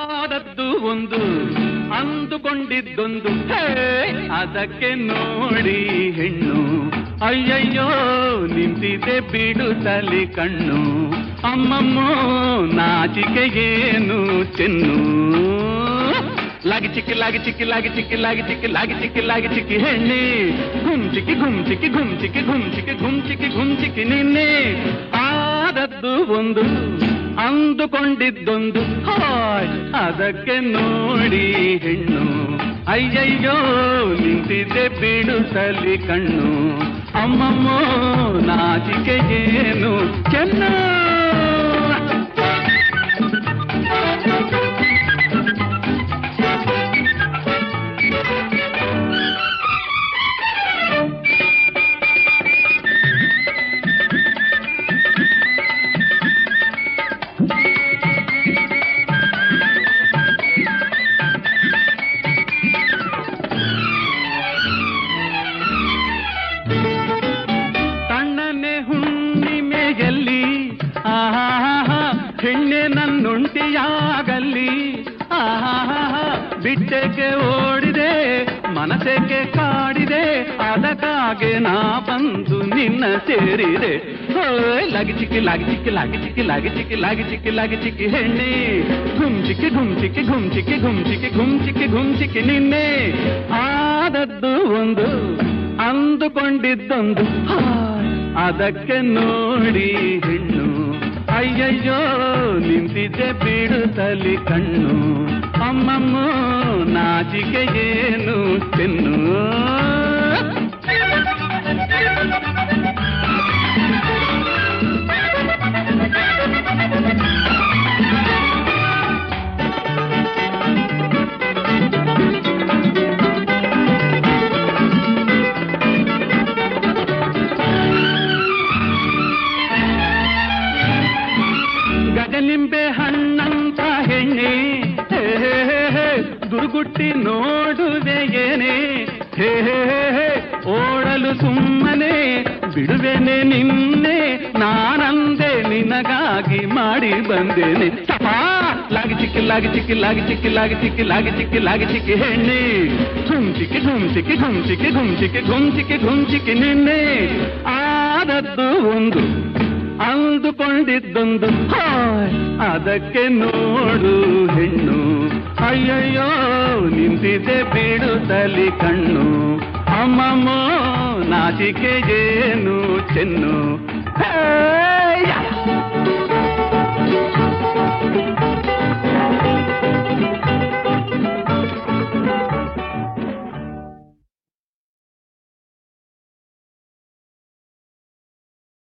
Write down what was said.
ಆದದ್ದು ಒಂದು ಅಂದುಕೊಂಡಿದ್ದೊಂದು ಹೇ, ಅದಕ್ಕೆ ನೋಡಿ ಹೆಣ್ಣು ಅಯ್ಯಯ್ಯೋ ನಿಂತಿದೆ ಬಿಡುತ್ತಲಿ ಕಣ್ಣು ಅಮ್ಮಮ್ಮೋ ನಾಚಿಕೆ ಏನು ಚೆನ್ನು ಲಾಗಿ ಚಿಕ್ಕಿ ಲಾಗಿ ಚಿಕ್ಕಿ ಲಾಗಿ ಚಿಕ್ಕಿ ಲಾಗಿ ಚಿಕ್ಕಿ ಲಾಗಿ ಚಿಕ್ಕಿ ಲಾಗಿ ಚಿಕ್ಕಿ ಹೆಣ್ಣೆ ಗುಮ್ ಚಿಕ್ಕಿ ಗುಮ್ ಚಿಕ್ಕಿ ಗುಮ್ ಚಿಕ್ಕಿ ಗುಮ್ ಚಿಕ್ಕಿ ಗುಮ್ ಚಿಕ್ಕಿ ಗುಮ್ ಚಿಕ್ಕಿ ನಿನ್ನೆ ಆದದ್ದು ಒಂದು ಅಂದುಕೊಂಡಿದ್ದೊಂದು ಹಾಯ್ ಅದಕ್ಕೆ ನೋಡಿ ಹೆಣ್ಣು ಅಯ್ಯಯ್ಯೋ ನಿಂತಿದ್ದೆ ಬಿಡುತ್ತಲಿ ಕಣ್ಣು ಅಮ್ಮಮ್ಮೋ ನಾಚಿಕೆ ಏನು ಚೆನ್ನ ತಣ್ಣನೆ ಹುಣ್ಣಿಮೆಯಲ್ಲಿ ಆಹಾ ಹೆಣ್ಣೆ ನನ್ನುಂಟಿಯಾಗಲ್ಲಿ ಆಹಾ ಬಿಟ್ಟೆಗೆ ಓಡಿದೆ ಮನಸ್ಸೆಗೆ ಕಾಡಿದೆ ಅದಕ್ಕಾಗೆ ನಾ ಬಂದು ನಿನ್ನ ಸೇರಿದೆ ಹೋಯ್ ಲಾಗಿ ಚಿಕ್ಕಿ ಲಾಗಿ ಚಿಕ್ಕಿ ಲಾಗಿ ಚಿಕ್ಕಿ ಲಾಗಿ ಚಿಕ್ಕಿ ಲಾಗಿ ಚಿಕ್ಕಿ ಲಾಗಿ ಚಿಕ್ಕಿ ಹೆಣ್ಣೆ ಗುಮ್ ಚಿಕ್ಕಿ ಗುಮ್ ಚಿಕ್ಕಿ ಗುಮ್ ಚಿಕ್ಕಿ ಗುಮ್ ಚಿಕ್ಕಿ ಗುಮ್ ಚಿಕ್ಕಿ ಗುಮ್ ಚಿಕ್ಕಿ ನಿನ್ನೆ ಆದದ್ದು ಒಂದು ಅಂದುಕೊಂಡಿದ್ದೊಂದು ಹಾಯ್, ಅದಕ್ಕೆ ನೋಡಿ ಹೆಣ್ಣು ಅಯ್ಯಯ್ಯೋ ನಿಂತಿದ್ದೆ ಬಿಡುತ್ತಲಿ ಕಣ್ಣು ಅಮ್ಮಮ್ಮ ನಾಚಿಕೆ ಏನು ಚೆನ್ನು ಗಗನಿಂಬೆ ಹಣ್ಣಂತ ಹೆಣ್ಣೆ ಹೇ ಹೇ ಹೇ ಹೇ, ದುರ್ಗುಟ್ಟಿ ನೋಡುವೆ ಏನೇ ಹೇ ಹೇ ಹೇ ಹೇ, ಓಡಲು ಸುಮ್ಮನೆ ಬಿಡುವೆನೆ ನಿನ್ನೆ ನಾನಂದೆ ನಿನಗಾಗಿ ಮಾಡಿ ಬಂದೇನೆ ಚಪಾ ಲಾಗಿ ಚಿಕ್ಕಿ ಲಾಗಿ ಚಿಕ್ಕಿ ಲಾಗಿ ಚಿಕ್ಕಿ ಲಾಗಿ ಚಿಕ್ಕಿ ಲಾಗಿ ಚಿಕ್ಕಿ ಲಾಗಿ ಚಿಕ್ಕಿ ಹೆಣ್ಣೆ ಘುಮ್ ಚಿಕ್ಕಿ ಘುಮ್ ಚಿಕ್ಕಿ ಘುಮ್ ಚಿಕ್ಕಿ ಘುಮ್ ಚಿಕ್ಕಿ ಘುಮ್ ಚಿಕ್ಕಿ ಘುಮ್ ಚಿಕ್ಕಿ ನಿನ್ನೆ ಆದದ್ದು ಒಂದು ಅಂದುಕೊಂಡಿದ್ದೊಂದು ಹಾಯ್ ಅದಕ್ಕೆ ನೋಡು ಹೆಣ್ಣು ಅಯ್ಯಯ್ಯೋ ನಿಂತಿದೆ ಬಿಡುತ್ತಲಿ ಕಣ್ಣು ಅಮ್ಮಮ್ಮ ನಾಚಿಕೆ ಏನು ಚೆನ್ನು ಹೇ, ಯಾ.